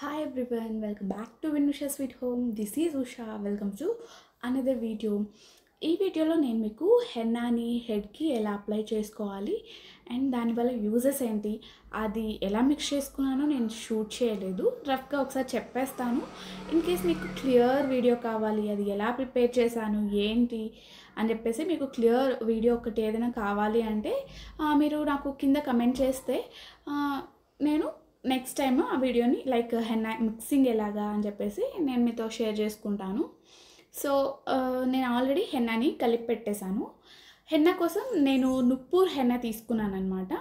Hi everyone, welcome back to Vinusha Sweet Home. This is Usha. Welcome to another video. ఈ వీడియోలో నేను మీకు హెన్నాని హెడ్కి ఎలా అప్లై చేసుకోవాలి అండ్ దానివల్ల యూజెస్ ఏంటి అది ఎలా మిక్స్ చేసుకున్నానో నేను షూట్ చేయలేదు రఫ్గా ఒకసారి చెప్పేస్తాను ఇన్ కేస్ మీకు క్లియర్ వీడియో కావాలి అది ఎలా ప్రిపేర్ చేశాను ఏంటి అని చెప్పేసి మీకు క్లియర్ వీడియో ఒకటి ఏదైనా కావాలి అంటే ఆ, మీరు నాకు కింద కమెంట్ చేస్తే ఆ, నేను నెక్స్ట్ టైం ఆ వీడియోని లైక్ హెన్నా మిక్సింగ్ ఎలాగా అని చెప్పేసి నేను మీతో షేర్ చేసుకుంటాను సో ఆ, నేను ఆల్రెడీ హెన్నాని కలిపి పెట్టేశాను హెన్నా కోసం నేను నుప్పూర్ హెన్నా తీసుకున్నాను అనమాట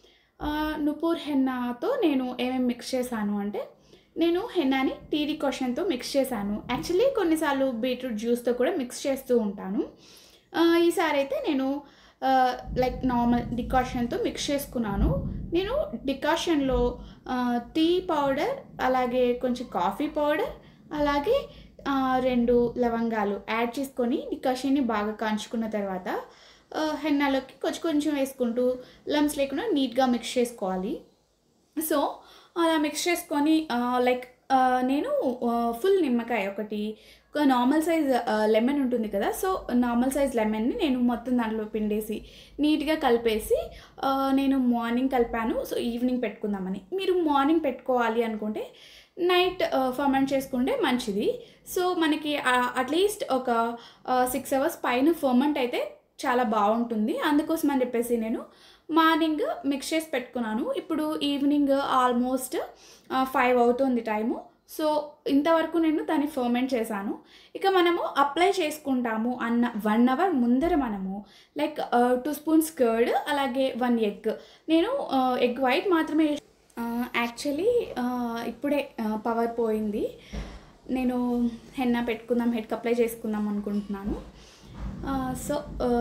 నుపూర్ హెన్నాతో నేను ఏమేమి మిక్స్ చేశాను అంటే నేను హెన్నాని టీ డికాషన్తో మిక్స్ చేశాను యాక్చువల్లీ కొన్నిసార్లు బీట్రూట్ జ్యూస్తో కూడా మిక్స్ చేస్తూ ఉంటాను ఆ, ఈసారి అయితే నేను లైక్ నార్మల్ డికాషన్తో మిక్స్ చేసుకున్నాను నేను డికాషన్లో టీ పౌడర్ అలాగే కొంచెం కాఫీ పౌడర్ అలాగే ఆ, రెండు లవంగాలు యాడ్ చేసుకొని డికాషన్ని బాగా కాంచుకున్న తర్వాత ఆ, హెన్నాలోకి కొంచెం కొంచెం వేసుకుంటూ లమ్స్ లేకుండా నీట్గా మిక్స్ చేసుకోవాలి సో అలా మిక్స్ చేసుకొని లైక్ నేను ఫుల్ నిమ్మకాయ ఒకటి ఒక నార్మల్ సైజ్ లెమన్ ఉంటుంది కదా సో నార్మల్ సైజ్ లెమన్ని నేను మొత్తం దాంట్లో పిండేసి నీట్గా కలిపేసి ఆ, నేను మార్నింగ్ కలిపాను సో ఈవినింగ్ పెట్టుకుందామని మీరు మార్నింగ్ పెట్టుకోవాలి అనుకుంటే నైట్ ఫర్మెంట్ చేసుకుంటే మంచిది సో మనకి అట్లీస్ట్ ఒక సిక్స్ అవర్స్ పైన ఫర్మెంట్ అయితే చాలా బాగుంటుంది అందుకోసం అని చెప్పేసి నేను మార్నింగ్ మిక్స్ చేసి పెట్టుకున్నాను ఇప్పుడు ఈవినింగ్ ఆల్మోస్ట్ ఫైవ్ అవుతుంది టైము సో ఇంతవరకు నేను దాన్ని ఫర్మెంట్ చేశాను ఇక మనము అప్లై చేసుకుంటాము అన్న వన్ అవర్ ముందర మనము లైక్ టూ స్పూన్స్ కర్డ్ అలాగే వన్ ఎగ్ నేను ఎగ్ వైట్ మాత్రమే యాక్చువల్లీ ఇప్పుడే పవర్ పోయింది నేను హెన్నా పెట్టుకుందాం హెడ్కి అప్లై చేసుకుందాం అనుకుంటున్నాను సో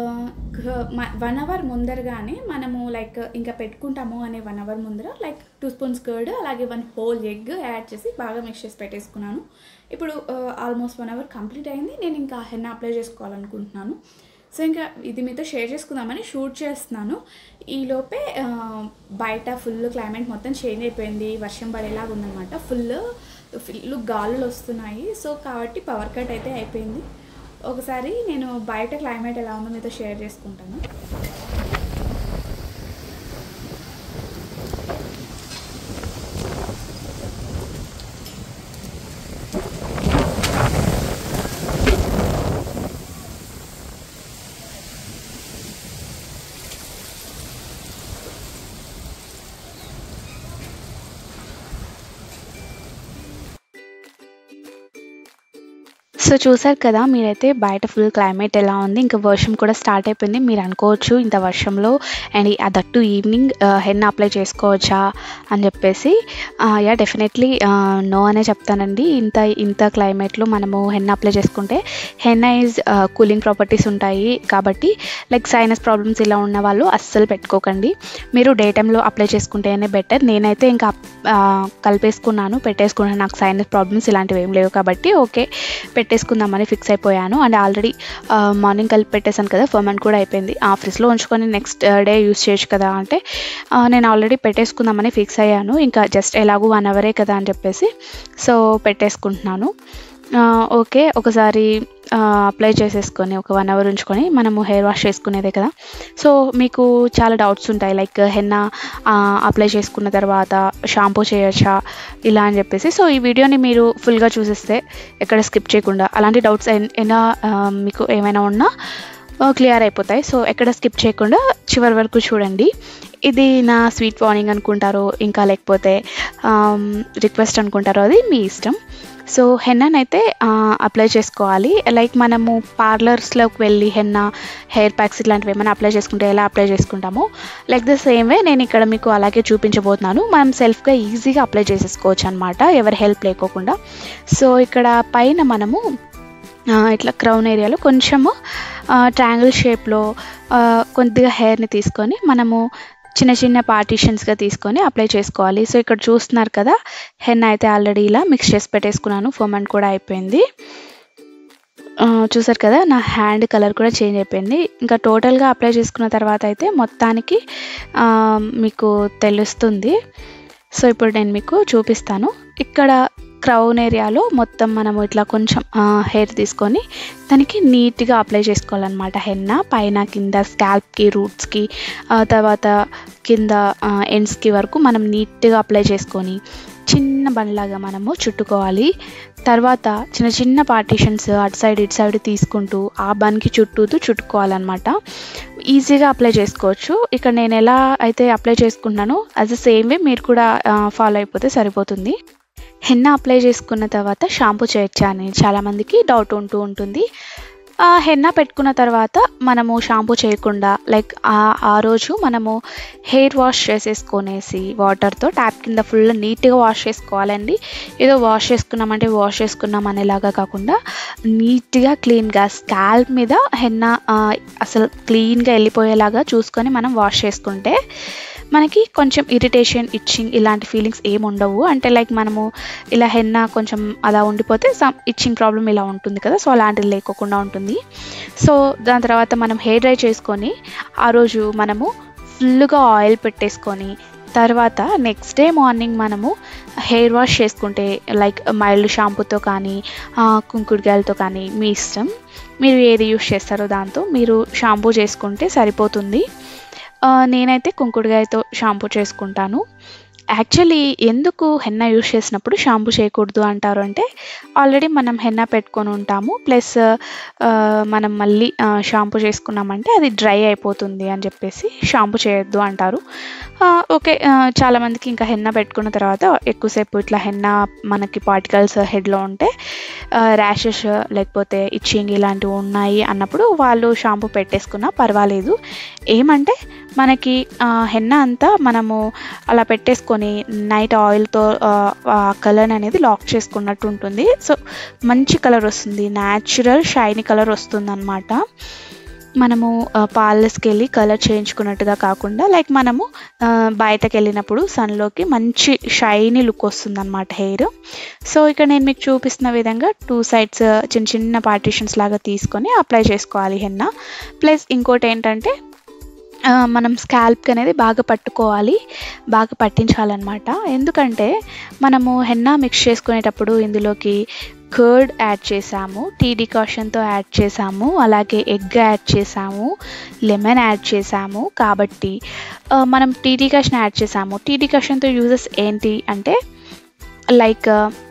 వన్ అవర్ ముందరగానే మనము లైక్ ఇంకా పెట్టుకుంటాము అనే వన్ అవర్ ముందర లైక్ టూ స్పూన్స్ కర్డ్ అలాగే వన్ హోల్ ఎగ్ యాడ్ చేసి బాగా మిక్స్ చేసి పెట్టేసుకున్నాను ఇప్పుడు ఆల్మోస్ట్ వన్ అవర్ కంప్లీట్ అయింది నేను ఇంకా హెన్న అప్లై చేసుకోవాలనుకుంటున్నాను సో ఇంకా ఇది మీతో షేర్ చేసుకుందామని షూట్ చేస్తున్నాను ఈలోపే ఆ, బయట ఫుల్ క్లైమేట్ మొత్తం చేంజ్ అయిపోయింది వర్షం పడేలాగా ఉందన్నమాట ఫుల్ ఫుల్ గాలులు వస్తున్నాయి సో కాబట్టి పవర్ కట్ అయితే అయిపోయింది ఒకసారి నేను బయట క్లైమేట్ ఎలా ఉందో మీతో షేర్ చేసుకుంటాను సో చూసారు కదా మీరైతే బయట ఫుల్ క్లైమేట్ ఎలా ఉంది ఇంకా వర్షం కూడా స్టార్ట్ అయిపోయింది మీరు అనుకోవచ్చు ఇంత వర్షంలో and that evening henna apply చేసుకోవచ్చా అని చెప్పేసి యా డెఫినెట్లీ నో అనే చెప్తానండి ఇంత ఇంత క్లైమేట్లో మనము హెన్న అప్లై చేసుకుంటే హెన్న ఈజ్ కూలింగ్ ప్రాపర్టీస్ ఉంటాయి కాబట్టి లైక్ సైనస్ ప్రాబ్లమ్స్ ఇలా ఉన్న వాళ్ళు అస్సలు పెట్టుకోకండి మీరు డే టైంలో అప్లై చేసుకుంటేనే బెటర్ నేనైతే ఇంకా ఆ, కలిపేసుకున్నాను పెట్టేసుకున్నాను నాకు సైనస్ ప్రాబ్లమ్స్ ఇలాంటివి ఏం లేవు కాబట్టి ఓకే పెట్టేసుకుందామని ఫిక్స్ అయిపోయాను అండ్ ఆల్రెడీ మార్నింగ్ కలిపి పెట్టేశాను కదా ఫర్మెంట్ కూడా అయిపోయింది ఆ ఫ్రిడ్జ్లో ఉంచుకొని నెక్స్ట్ డే యూస్ చేయొచ్చు కదా అంటే ఆ, నేను ఆల్రెడీ పెట్టేసుకుందామని ఫిక్స్ అయ్యాను ఇంకా జస్ట్ ఎలాగో వన్ అవరే కదా అని చెప్పేసి సో పెట్టేసుకుంటున్నాను ఆ, ఓకే ఒకసారి అప్లై చేసేసుకొని ఒక వన్ అవర్ ఉంచుకొని మనము హెయిర్ వాష్ చేసుకునేదే కదా సో మీకు చాలా డౌట్స్ ఉంటాయి లైక్ హెన్న అప్లై చేసుకున్న తర్వాత షాంపూ చేయొచ్చా ఇలా అని చెప్పేసి సో ఈ వీడియోని మీరు ఫుల్గా చూసేస్తే ఎక్కడ స్కిప్ చేయకుండా అలాంటి డౌట్స్ అయినా మీకు ఏమైనా ఉన్నా క్లియర్ అయిపోతాయి సో ఎక్కడ స్కిప్ చేయకుండా చివరి వరకు చూడండి ఇది నా స్వీట్ వార్నింగ్ అనుకుంటారో ఇంకా లేకపోతే రిక్వెస్ట్ అనుకుంటారో అది మీ ఇష్టం సో హెన్నాని అయితే అప్లై చేసుకోవాలి లైక్ మనము పార్లర్స్లోకి వెళ్ళి హెన్న హెయిర్ ప్యాక్స్ ఇట్లాంటివి ఏమైనా అప్లై చేసుకుంటే ఎలా అప్లై చేసుకుంటామో లైక్ ద సేమ్ వే నేను ఇక్కడ మీకు అలాగే చూపించబోతున్నాను మనం సెల్ఫ్గా ఈజీగా అప్లై చేసేసుకోవచ్చు అనమాట ఎవరి హెల్ప్ లేకోకుండా సో ఇక్కడ పైన మనము ఆ, ఇట్లా క్రౌన్ ఏరియాలో కొంచెము ట్రయాంగిల్ షేప్లో కొద్దిగా హెయిర్ని తీసుకొని మనము చిన్న చిన్న పార్టీషన్స్గా తీసుకొని అప్లై చేసుకోవాలి సో ఇక్కడ చూస్తున్నారు కదా హెన్ అయితే ఆల్రెడీ ఇలా మిక్స్ చేసి పెట్టేసుకున్నాను ఫోమెంట్ కూడా అయిపోయింది ఆ, చూసారు కదా నా హ్యాండ్ కలర్ కూడా చేంజ్ అయిపోయింది ఇంకా టోటల్గా అప్లై చేసుకున్న తర్వాత అయితే మొత్తానికి ఆ, మీకు తెలుస్తుంది సో ఇప్పుడు నేను మీకు చూపిస్తాను ఇక్కడ క్రౌన్ ఏరియాలో మొత్తం మనము ఇట్లా కొంచెం హెయిర్ తీసుకొని దానికి నీట్గా అప్లై చేసుకోవాలన్నమాట హెన్న పైన కింద స్కాల్ప్కి రూట్స్కి తర్వాత కింద ఎండ్స్కి వరకు మనం నీట్గా అప్లై చేసుకొని చిన్న బండ్లాగా మనము చుట్టుకోవాలి తర్వాత చిన్న చిన్న పార్టీషన్స్ అటు సైడ్ ఇటు సైడ్ తీసుకుంటూ ఆ బన్కి చుట్టూతూ చుట్టుకోవాలన్నమాట ఈజీగా అప్లై చేసుకోవచ్చు ఇక్కడ నేను ఎలా అయితే అప్లై చేసుకుంటున్నానో యాజ్ అ సేమ్ వే మీరు కూడా ఫాలో అయిపోతే సరిపోతుంది హెన్న అప్లై చేసుకున్న తర్వాత షాంపూ చేయొచ్చా అని చాలామందికి డౌట్ ఉంటూ ఉంటుంది హెన్న పెట్టుకున్న తర్వాత మనము షాంపూ చేయకుండా లైక్ ఆ రోజు మనము హెయిర్ వాష్ చేసేసుకొనేసి వాటర్తో ట్యాప్ కింద ఫుల్ నీట్గా వాష్ చేసుకోవాలండి ఏదో వాష్ చేసుకున్నామంటే వాష్ చేసుకున్నాం అనేలాగా కాకుండా నీట్గా క్లీన్గా స్కాల్ప్ మీద హెన్న అసలు క్లీన్గా వెళ్ళిపోయేలాగా చూసుకొని మనం వాష్ చేసుకుంటే మనకి కొంచెం ఇరిటేషన్ ఇచ్చింగ్ ఇలాంటి ఫీలింగ్స్ ఏమి ఉండవు అంటే లైక్ మనము ఇలా హెన్న కొంచెం అలా ఉండిపోతే సమ్ ఇచ్చింగ్ ప్రాబ్లం ఇలా ఉంటుంది కదా సో అలాంటిది లేకోకుండా ఉంటుంది సో దాని తర్వాత మనం హెయిర్ డ్రై చేసుకొని ఆ రోజు మనము ఫుల్గా ఆయిల్ పెట్టేసుకొని తర్వాత నెక్స్ట్ డే మార్నింగ్ మనము హెయిర్ వాష్ చేసుకుంటే లైక్ మైల్డ్ షాంపూతో కానీ కుంకుడుగాయలతో కానీ మీ ఇష్టం మీరు ఏది యూస్ చేస్తారో దాంతో మీరు షాంపూ చేసుకుంటే సరిపోతుంది నేనైతే కుంకుడుగాయతో షాంపూ చేసుకుంటాను యాక్చువల్లీ ఎందుకు హెన్న యూస్ చేసినప్పుడు షాంపూ చేయకూడదు అంటారు అంటే ఆల్రెడీ మనం హెన్న పెట్టుకొని ఉంటాము ప్లస్ మనం మళ్ళీ షాంపూ చేసుకున్నామంటే అది డ్రై అయిపోతుంది అని చెప్పేసి షాంపూ చేయొద్దు అంటారు ఓకే చాలామందికి ఇంకా హెన్న పెట్టుకున్న తర్వాత ఎక్కువసేపు ఇట్లా హెన్న మనకి పార్టికల్స్ హెడ్లో ఉంటే ర్యాషెస్ లేకపోతే ఇచ్చింగ్ ఇలాంటివి ఉన్నాయి అన్నప్పుడు వాళ్ళు షాంపూ పెట్టేసుకున్నా పర్వాలేదు ఏమంటే మనకి హెన్న అంతా మనము అలా పెట్టేసుకొని నైట్ ఆయిల్తో ఆ కలర్ అనేది లాక్ చేసుకున్నట్టు ఉంటుంది సో మంచి కలర్ వస్తుంది న్యాచురల్ షైనీ కలర్ వస్తుంది అనమాట మనము పార్లర్స్కి వెళ్ళి కలర్ చేయించుకున్నట్టుగా కాకుండా లైక్ మనము బయటకు వెళ్ళినప్పుడు సన్లోకి మంచి షైనీ లుక్ వస్తుంది అనమాట హెయిర్ సో ఇక్కడ నేను మీకు చూపిస్తున్న విధంగా టూ సైడ్స్ చిన్న చిన్న పార్టీషన్స్ లాగా తీసుకొని అప్లై చేసుకోవాలి హెన్న ప్లస్ ఇంకోటి ఏంటంటే మనం స్కాల్ప్కి అనేది బాగా పట్టుకోవాలి బాగా పట్టించాలన్నమాట ఎందుకంటే మనము హెన్నా మిక్స్ చేసుకునేటప్పుడు ఇందులోకి కర్డ్ యాడ్ చేసాము టీ డికాషన్తో యాడ్ చేసాము అలాగే ఎగ్ యాడ్ చేసాము లెమన్ యాడ్ చేసాము కాబట్టి మనం టీ డికాషన్ యాడ్ చేసాము టీ డికాషన్తో యూజెస్ ఏంటి అంటే లైక్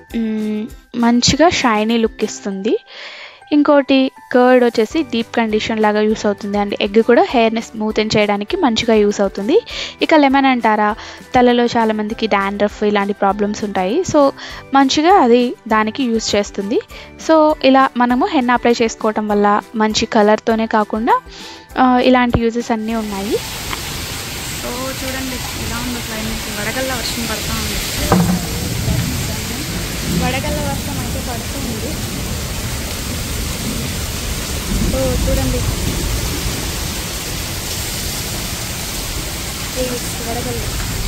మంచిగా షైనీ లుక్ ఇస్తుంది ఇంకోటి కర్డ్ వచ్చేసి డీప్ కండిషన్ లాగా యూస్ అవుతుంది అండ్ ఎగ్ కూడా హెయిర్ని స్మూతెన్ చేయడానికి మంచిగా యూస్ అవుతుంది ఇక లెమన్ అంటారా తలలో చాలామందికి డాండ్రఫ్ ఇలాంటి ప్రాబ్లమ్స్ ఉంటాయి సో మంచిగా అది దానికి యూస్ చేస్తుంది సో ఇలా మనము హెన్న అప్లై చేసుకోవటం వల్ల మంచి కలర్తోనే కాకుండా ఇలాంటి యూజెస్ అన్నీ ఉన్నాయి సో చూడండి ఇలా ఉంది క్లైమేట్ వడగల్ల వర్షం పడుతూ ఉంది వడగల్ల వర్షం అయితే పడుతుంది సో చూడండి వడగల్లు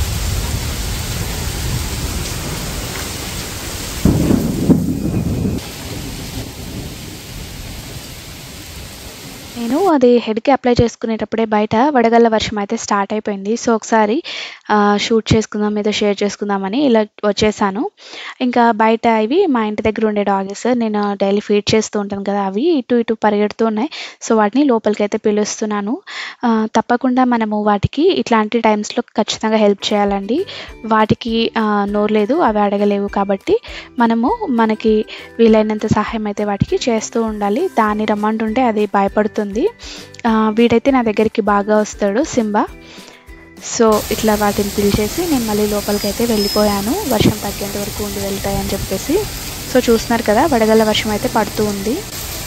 నేను అది హెడ్కి అప్లై చేసుకునేటప్పుడే బయట వడగళ్ళ వర్షం అయితే స్టార్ట్ అయిపోయింది సో ఒకసారి షూట్ చేసుకుందాం మీద షేర్ చేసుకుందామని ఇలా వచ్చేసాను ఇంకా బయట ఇవి మా ఇంటి దగ్గర ఉండే డాగెస్ నేను డైలీ ఫీడ్ చేస్తూ ఉంటాను కదా అవి ఇటు ఇటు పరిగెడుతూ ఉన్నాయి సో వాటిని లోపలికి అయితే పిలుస్తున్నాను తప్పకుండా మనము వాటికి ఇట్లాంటి టైమ్స్లో ఖచ్చితంగా హెల్ప్ చేయాలండి వాటికి నోరు లేదు అవి అడగలేవు కాబట్టి మనము మనకి వీలైనంత సహాయం అయితే వాటికి చేస్తూ ఉండాలి దాన్ని రమ్మంటుంటే అది భయపడుతుంది వీడైతే నా దగ్గరికి బాగా వస్తాడు సింబా సో ఇట్లా వాటిని పిలిచేసి నేను మళ్ళీ లోపలికి అయితే వెళ్ళిపోయాను వర్షం తగ్గేంత వరకు ఉండి వెళ్తాయని చెప్పేసి సో చూస్తున్నారు కదా వడగళ్ళ వర్షం అయితే పడుతూ ఉంది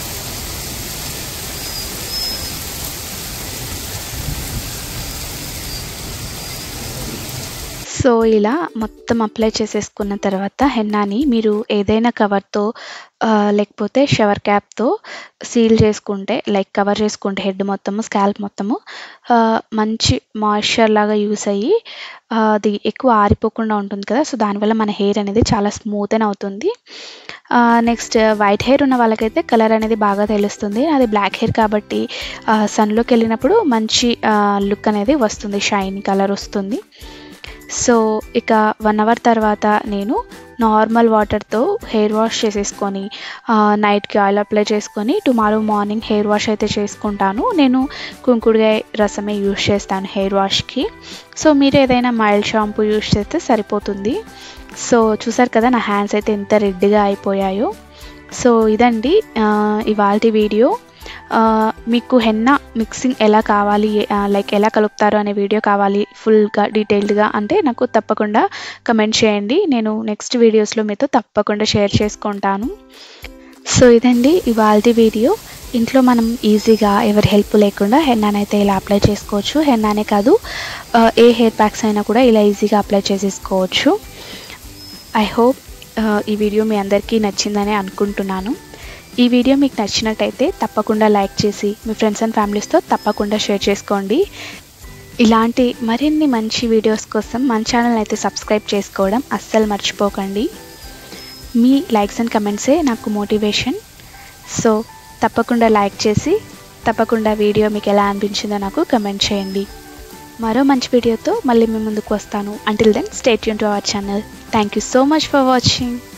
సో ఇలా మొత్తం అప్లై చేసేసుకున్న తర్వాత హెన్నాని మీరు ఏదైనా కవర్తో లేకపోతే షవర్ క్యాప్తో సీల్ చేసుకుంటే లైక్ కవర్ చేసుకుంటే హెడ్ మొత్తము స్కాల్ప్ మొత్తము మంచి మాయిశ్చర్ లాగా యూస్ అయ్యి అది ఎక్కువ ఆరిపోకుండా ఉంటుంది కదా సో దానివల్ల మన హెయిర్ అనేది చాలా స్మూత్ అని అవుతుంది నెక్స్ట్ వైట్ హెయిర్ ఉన్న వాళ్ళకైతే కలర్ అనేది బాగా తెలుస్తుంది అది బ్లాక్ హెయిర్ కాబట్టి సన్లోకి వెళ్ళినప్పుడు మంచి లుక్ అనేది వస్తుంది షైన్ కలర్ వస్తుంది సో ఇక వన్ అవర్ తర్వాత నేను నార్మల్ వాటర్తో హెయిర్ వాష్ చేసేసుకొని నైట్కి ఆయిల్ అప్లై చేసుకొని టుమారో మార్నింగ్ హెయిర్ వాష్ అయితే చేసుకుంటాను నేను కుంకుడుగాయ రసమే యూస్ చేస్తాను హెయిర్ వాష్కి సో మీరు ఏదైనా మైల్డ్ షాంపూ యూస్ చేస్తే సరిపోతుంది సో చూసారు కదా నా హ్యాండ్స్ అయితే ఎంత రెడ్గా అయిపోయాయో సో ఇదండి ఇవాళ వీడియో ఆ, మీకు హెన్నా మిక్సింగ్ ఎలా కావాలి లైక్ ఎలా కలుపుతారు అనే వీడియో కావాలి ఫుల్గా డీటెయిల్డ్గా అంటే నాకు తప్పకుండా కమెంట్ చేయండి నేను నెక్స్ట్ వీడియోస్లో మీతో తప్పకుండా షేర్ చేసుకుంటాను సో ఇదండి ఇవాళ వీడియో ఇంట్లో మనం ఈజీగా ఎవరి హెల్ప్ లేకుండా హెన్నానైతే ఇలా అప్లై చేసుకోవచ్చు హెన్నానే కాదు ఆ, ఏ హెయిర్ ప్యాక్స్ అయినా కూడా ఇలా ఈజీగా అప్లై చేసేసుకోవచ్చు ఐ హోప్ ఈ వీడియో మీ అందరికీ నచ్చిందని అనుకుంటున్నాను ఈ వీడియో మీకు నచ్చినట్టయితే తప్పకుండా లైక్ చేసి మీ ఫ్రెండ్స్ అండ్ ఫ్యామిలీస్తో తప్పకుండా షేర్ చేసుకోండి ఇలాంటి మరిన్ని మంచి వీడియోస్ కోసం మన ఛానల్ అయితే సబ్స్క్రైబ్ చేసుకోవడం అస్సలు మర్చిపోకండి మీ లైక్స్ అండ్ కమెంట్సే నాకు మోటివేషన్ సో తప్పకుండా లైక్ చేసి తప్పకుండా వీడియో మీకు ఎలా అనిపించిందో నాకు కమెంట్ చేయండి మరో మంచి వీడియోతో మళ్ళీ మీ ముందుకు వస్తాను అంటిల్ దెన్ స్టేట్ యూన్ to our channel thank you so much for watching